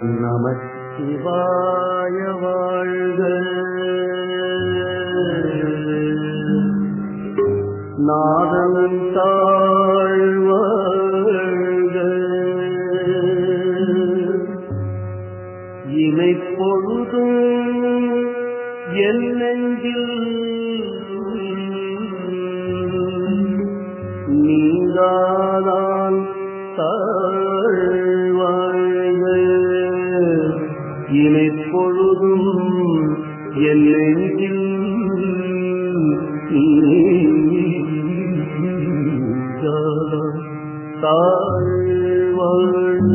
நமச்சிவாய வாழ்க நாதன் தாழ்வாழ்க இமை பொழுதும் என் நெஞ்சில் நீங்காதான் தாழ்வாழ்க இமை பொழுதும் என் நெஞ்சில் நீங்காதான் தாழ்வாழ்க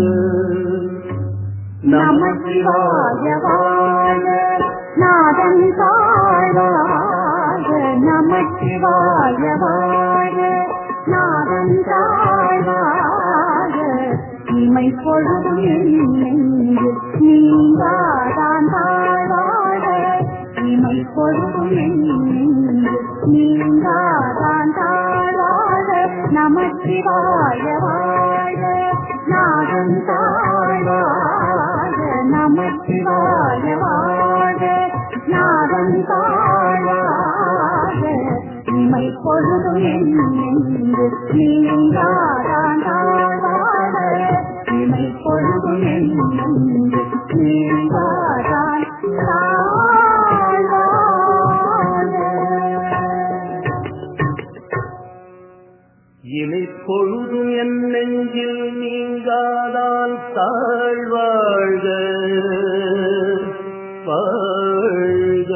நமசிவாய வாழ நாதன் தாழாக நமசிவாய வாழ நாதன் தாழாக இமை பொழுதும் நெஞ்சு நீங்காதான் தாழாக இமை பொழுதும் நெஞ்சு நீங்காதான் தாழாக நமசிவாய வாழ நாதன் தாழாக நமசிவாய வாழ நாதன் தாழாக இமை பொழுதும் என்று நீங்காதான் தாழாக இமை பொழுதும் என்று நீங்காதான் தாழாக இமை பொழுதும் என் நெஞ்சில் நீங்காதான் தாழ்வாழ்க வாழ்க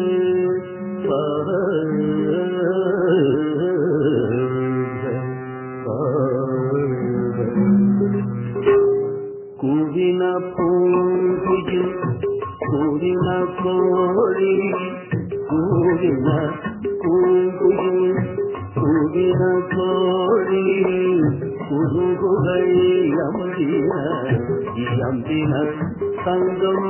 குவின பூங்குயில் குவின கோழி கூவின பூங்குயில் குவின கோழி குறுகுகள் அம்பின இயம்பின தங்கம்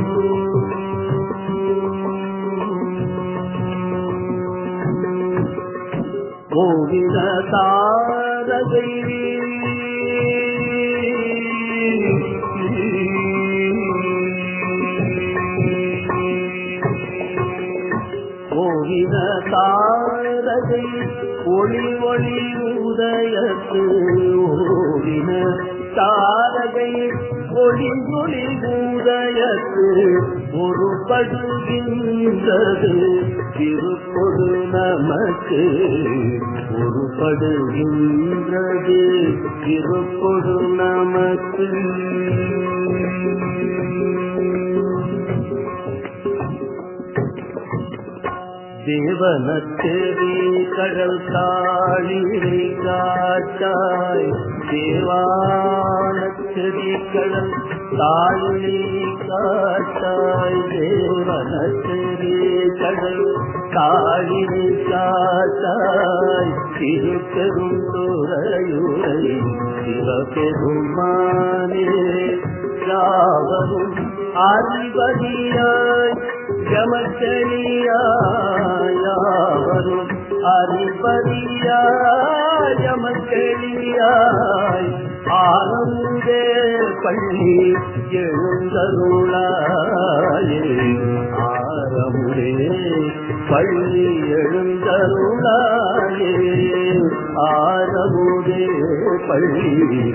கோவித தாரகை கோவித தாரகை ஒளி ஒளி உதயத்து ஓடின தாரகை ஒளி ஒளி உதயத்து ஒரு படுகின்றது திருப்பொடு நமக்கு ஒரு படுகின்றது திருப்பொடு நமக்கு தேவனத்தேவி கடல் தாழிரை காட்டாய் தேவானத்தேவி கடல் தாழிரை காட்டாய் தேவனத்தேவி கடல் தாழிரை காட்டாய் திருப்பெரும் துறையுரை சிவபெருமானே யாவரும் அறிவதியாய் யமக்கெளியாயாவரும் அறிபதியாய் யமக்கெளியாய் ஆனந்தே பள்ளி எழுந்தருளாயே ஆரமுடே பள்ளி எழுந்தருளாயே ஆரமுடே பள்ளி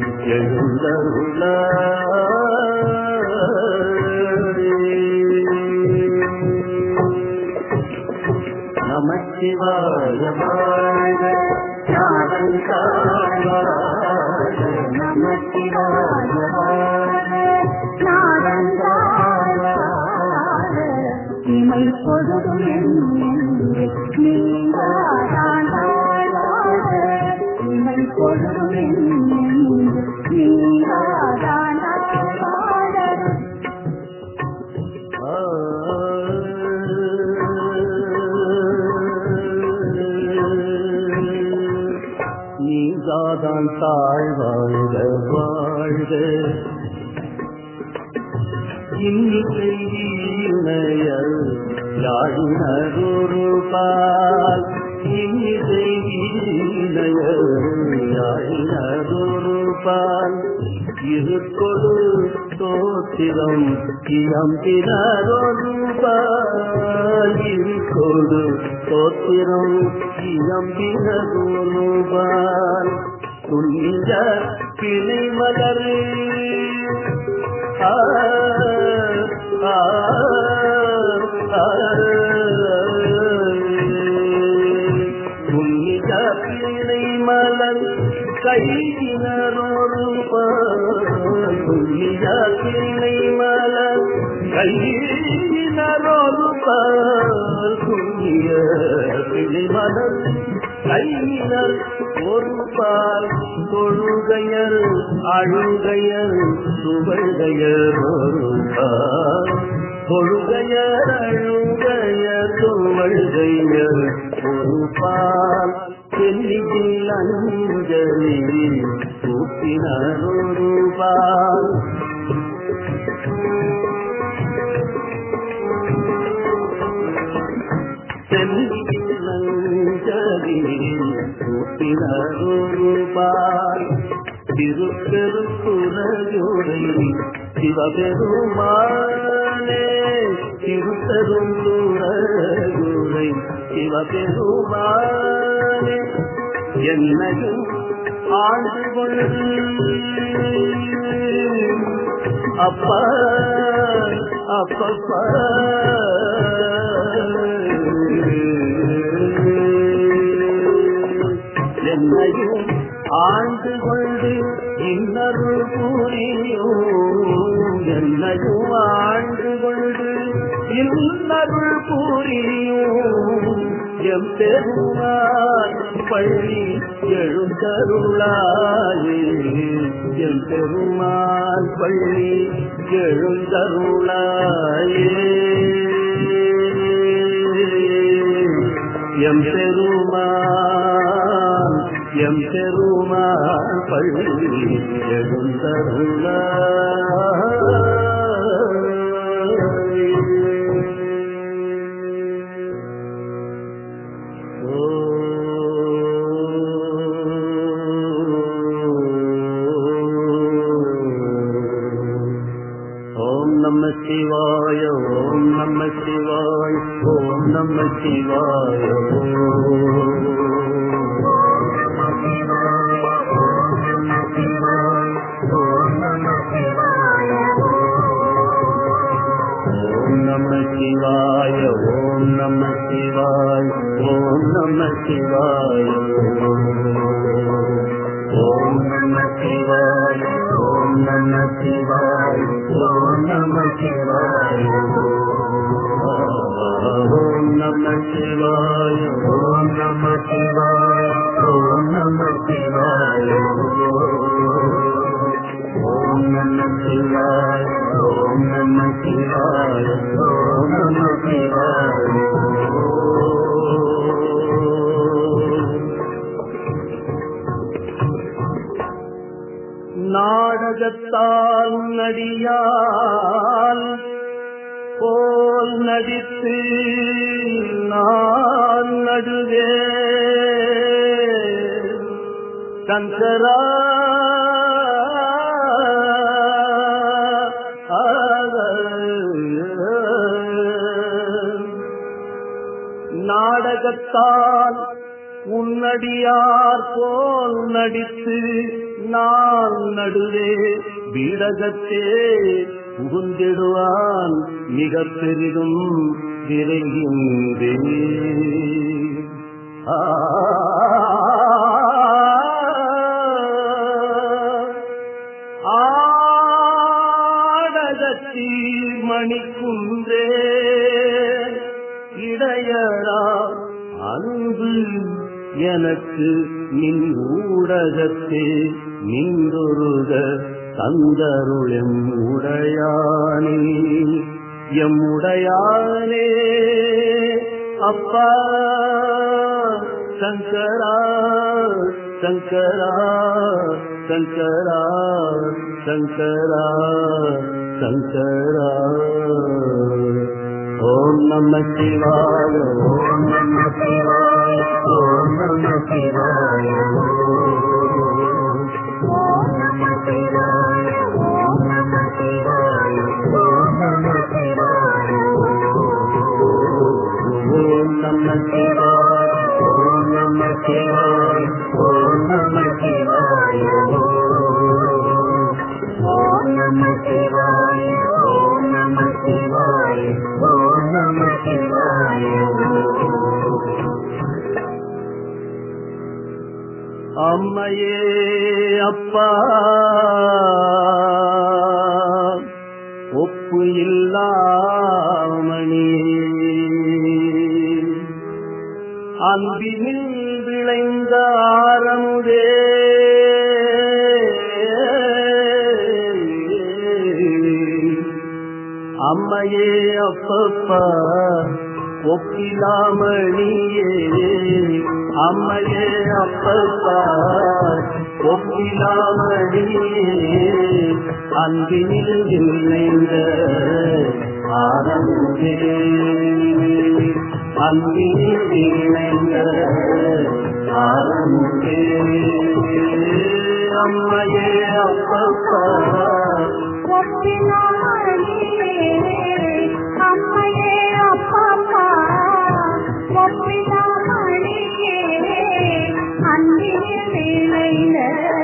எழுந்தருளாயே நமச்சிவாய வாழ்க நாதன் தாழ்வாழ நமசிவாய வாழ நாதன் தாழாக இமை பொழுதும் என்று நீங்காதான் தாழாக இமை பொழுதும் என்று நீங்காதான் தாழாக நீங்காதான் தாழ்வாழ்க வாழ்க இன்னிசை வீணையல் யாழினரொரு பால் இன்னிசை வீணையல் யாழினரொரு பால் இருக்கொடு தோத்திரம் இயம்பினொருபாயிரு தோத்திரம் இயம்பினொருபால் துணிஞ்ச கிளை மலர் ஆ ஆ ஆ புண்ணிய பிள்ளை மலர் கையினரோரு புண்ணிய பிள்ளை மலர் கையினரோரு புண்ணிய பிள்ளை மலர் கையினர் ஒரு பால் தொழுகையர் அழுகையர் சுவழ்கையர் ஒரு பால் தொழுகையர் அழுகையர் சுவழ்கையர் ஒரு பால் செல்லியில் அஞ்சலி கூப்பினர் ஒரு பால் கூப்பினார் திருப்பெருக்குறையுடை சிவபெருமானே திருப்பெரும் துறையுடை சிவபெருமானே என்னையும் ஆண்டு கொண்டு அப்பா அப்பப்பா என்னையும் ஆண்டு கொண்டு இன்னருள் புரியும் என்னையும் ஆண்டு கொண்டு இன்னருள் புரியும் எம் பெருமாள் பள்ளி எழுந்தருளாயே எம் பெருமாள் பள்ளி எழுந்தருளாயே எம் பெருமான் எம் பெருமான் பள்ளி எழுந்தருள ஓம் நம சிவாய ஓம் நம சிவாய ஓம் நம சிவாய ஓம் நம சிவாய ஓம் நம சிவாய ஓம் நம சிவாய ஓம் நம சிவாய ஓம் நம சிவாய ஓம் நம சிவாய ஓம் நம சிவாய ஓம் நம சிவாய ஓம் நம சிவாய ஓம் நம சிவாய ஓம் நம சிவாய ஓம் நம சிவாய நாடகத்தால் நடியால் போல் நடித்து நான் நடுவே சங்கரா நாடகத்தால் உன்னடியார் போல் நடித்து நான் நடுவே வீடகத்தே புகுந்திடுவான் மிக பெரிதும் விரைகின்றே ஆ ஆடகத்தி மணிக்குன்றே இடையரா அன்பு எனக்கு நின் ஊடகத்தே நின்றொருக தந்தருளெம் உடையானே எம் உடையானே அப்பா சங்கரா சங்கரா சங்கரா சங்கரா சங்கரா ஓம் நம சிவாய ஓம் நம சிவாய ஓம் நம சிவாய ஓம் நம சிவாய ஓம் நம சிவாய அம்மையே அப்பா ஒப்பு இல்லாமணி அன்பினில் விளைந்த ஆரமுதே அம்மையே அப்பப்பா ஒப்பிலாமணியே அம்மையே அப்பப்பா ஒப்பிலாமணியே அன்பினில் விளைந்த ஆரமுதே அன்பினில் விளைந்த ஆரமுதே அம்மையே அப்பப்பா ஒப்பினாமணியே அம்மையே அப்பப்பா ஒப்பினாமணியே அன்பினில் விளைந்த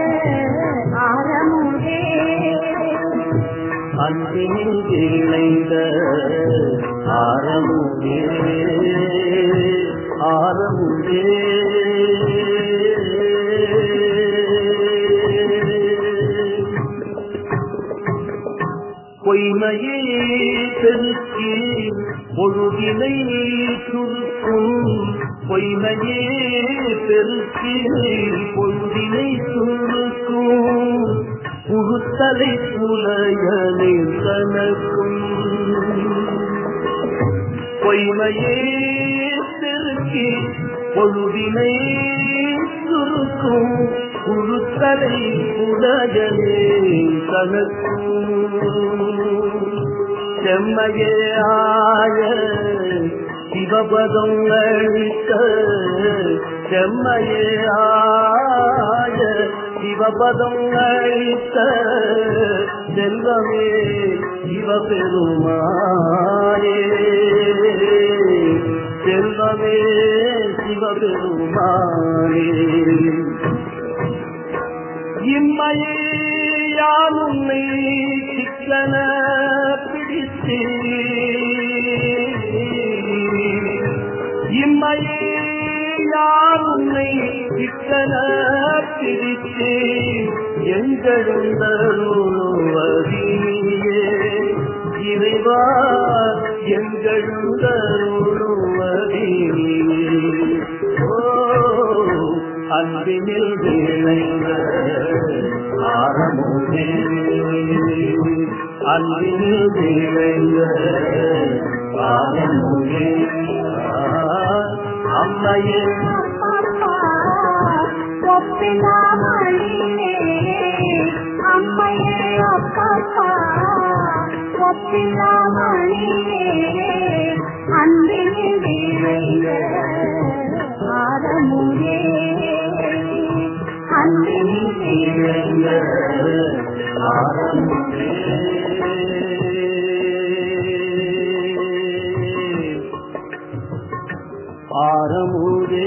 ஆரமுதே அன்பினில் விளைந்த ஆரமுதே ஆரமுதே பொய்மையே பெருக்கி பொழுதினை சுருக்கும் பொய்மையே பெருக்கி பொழுதினை சுருக்கும் புகுத்தலை புலையனை கணக்கும் பொய்மையே பெருக்கி பொழுதினை சுருக்கும் புழுத்தலை புலகனே கணக்கும் செம்மையே ஆய சிவபதம் அளித்த செம்மையே ஆய சிவபதம் அளித்த செல்வமே சிவபெருமானே செல்வமே சிவபெருமானே இம்மையே யான் உன்னை சிக்கன பிடித்து இம்மையே யான் உன்னை சிக்கன பிடித்து எங்கெழுந்தருளுவதியே இறைவா எங்கெழுந்தருளுவதியே ஓ அன்பினில் விளைந்த ஆரமுதே அன்பினில் விளைந்த ஆரமுதே அம்மையே அப்பப்பா ஒப்பினாமணியே அம்மையே அப்பப்பா ஒப்பினாமணியே அன்பினில் விளைந்த ஆரமுதே அன்பினில் விளைந்த ஆரமுதே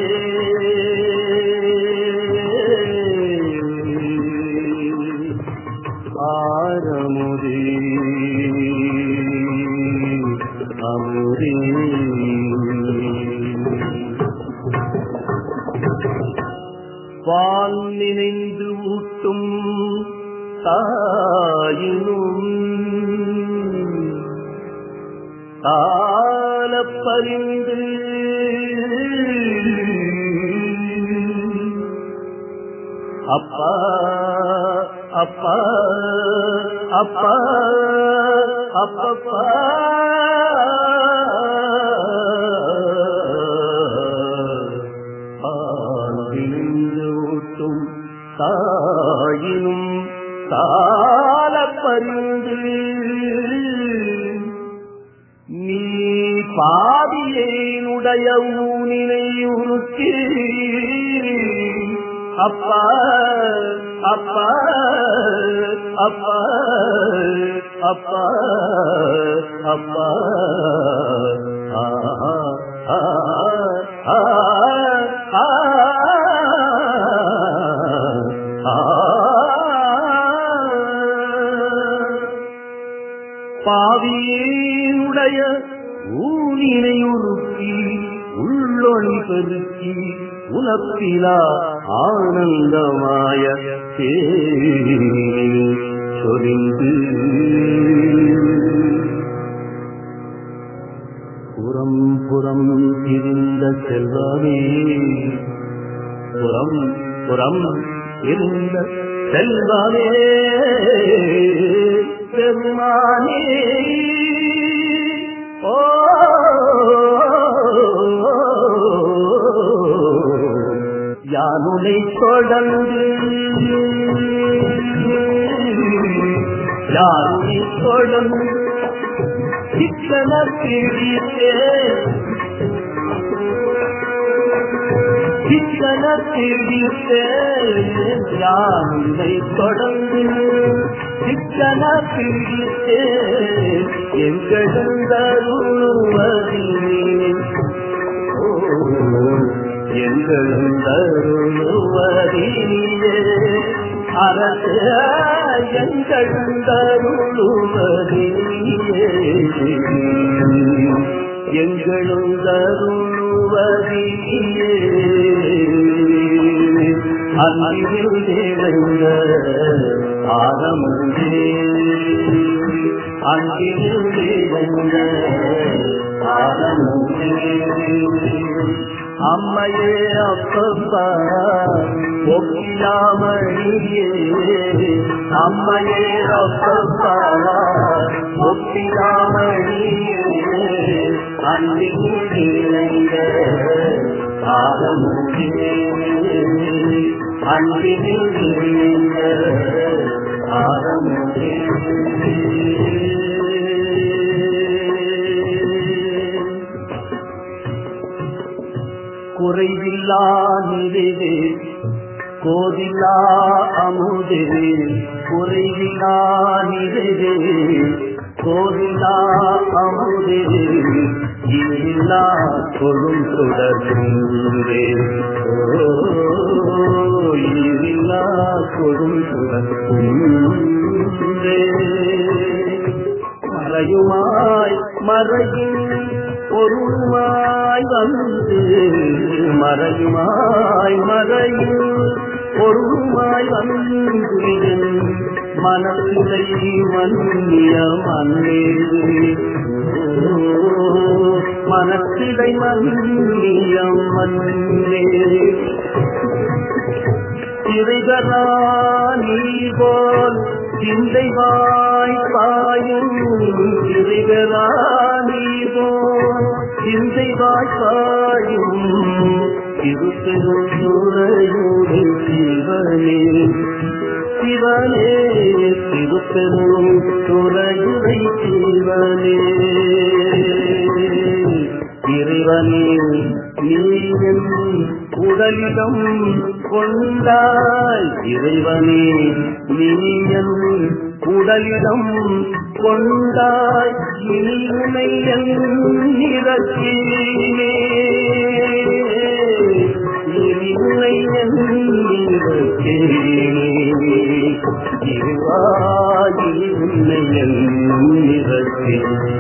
ஆரமுதே அமுதே பால் நினைந்து ஊட்டும் தாயினும் ஆலப்பறிந்து அப்பா அப்பா அப்பா அப்பப்பா ஆழ்விழிந்து ஊட்டும் தாயினும் காலப்பறிந்து நீ பாதியேனுடைய ஊனினை உருக்கி அப்பா அப்பா அப்பா அப்பா அப்பா ஆ ஆ ஆ ஆ பாவியுடைய ஊனினை உருக்கி உள்ளொளி பெருக்கி உனப்பிலா ஆனந்தமாய சொரிந்து புறம் புறம் இருந்த செல்வமே புறம் புறம் இருந்த செல்வமே பெருமானே ஓ யானுனை தொடர்ந்து யானுனை தொடர்ந்து சிக்கன பிடித்தே சிக்கன பிடித்தே யானை தொடர்ந்து சிக்கன பிடித்தே எங்களருவதிலே எங்களருவதிலே அரசு எங்களருவதிலே எங்களும் தருவதியே அன்பில் நிறைந்த ஆரம்பே அன்பில் நிறைந்த ஆரம்பே அம்மையே அப்பப்பா ஒப்பிலாமணியே அம்மையே அப்பப்பா ஒப்பிலாமணியே அன்பில் நிறைந்த ஆரம்பே அன்பில் நிறைந்த ஆரம்பே குறைவில்லா நிறைவே கோதில்லா அமுதே குறைவில்லா நிறைவே கோதில்லா அமுதே இல்லா கொழும் தொடர்ந்தே இல்லா கொழும் தொடர்ந்தே மறையுமாய் மறையும் பொருளுமாய் வந்து மறையுமாய் மறையும் பொருளுமாய் வந்து மனசிலை மன்னிய மன்னே மனசிலை மன்னிய மன்னே திரைகரா நீ போல் சிந்தை வாய்ப்பாயும் திரைகரா நீ போல் சிந்தை வாய்ப்பாயும் திருப்பெரும் துறையோடு சிவனே சிவனே திருப்பெரும் துறையுரை சிவனே இறைவனே நீயன் உடலிடம் கொண்டாய் இறைவனே நீயன் உடலிடம் கொண்டாய் இனி உனை இறக்கினே இனி உனை இறக்கினே இருவாயி உன்னை இறக்கினே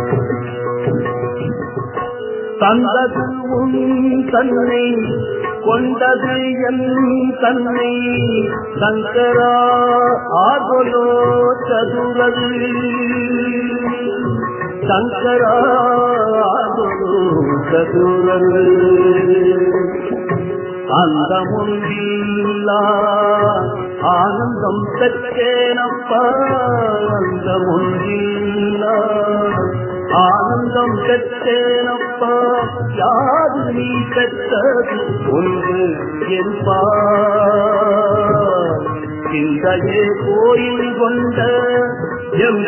தந்தது உன் தன்னை கொண்டது என் தன்னை சங்கரா ஆகலோ சதுரது சங்கரா ஆகலோ சதுரது அந்த முன்பில்லா ஆனந்தம் பெற்றேனப்பா அந்த முன்பில்லா ஆனந்தம் பெற்றேனப்பா யாது நீ பெற்றது ஒன்று என்பா சிந்தையே கோயில் கொண்ட எம்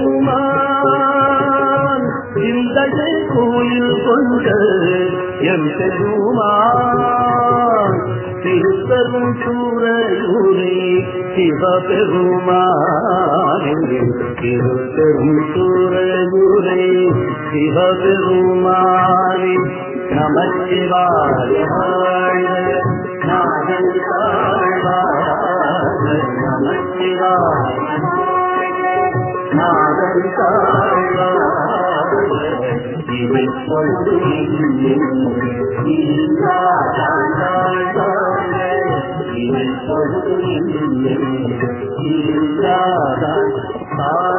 பெருமான் சிந்தையே கோயில் கொண்ட எம் பெருமான் திருப்பெரும் சூரையூரே சிவபெருமானே திருப்பெரும் சூரையூரே சிவபெருமானே நமச்சிவாய நாதன் தாழ்வார் நமச்சிவாய நாதன் தாழ்வார் இவை கொள்ளும் இவை பொழுது இல்லாதான்